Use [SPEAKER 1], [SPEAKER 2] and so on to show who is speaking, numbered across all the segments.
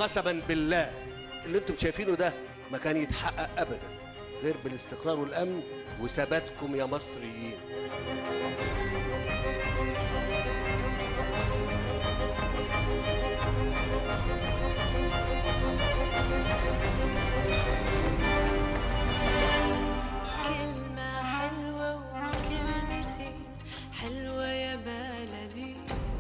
[SPEAKER 1] قسما بالله اللي انتم شايفينه ده ما كان يتحقق ابدا غير بالاستقرار والامن وثباتكم يا مصريين
[SPEAKER 2] كلمة حلوة وكلمتين حلوة يا بلدي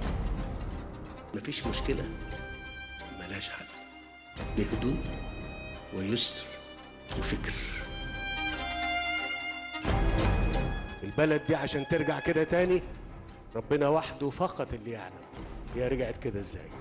[SPEAKER 1] مفيش مشكله ملاش حل بهدوء ويسر وفكر البلد دي عشان ترجع كده تاني ربنا وحده فقط اللي يعلم هي رجعت كده ازاي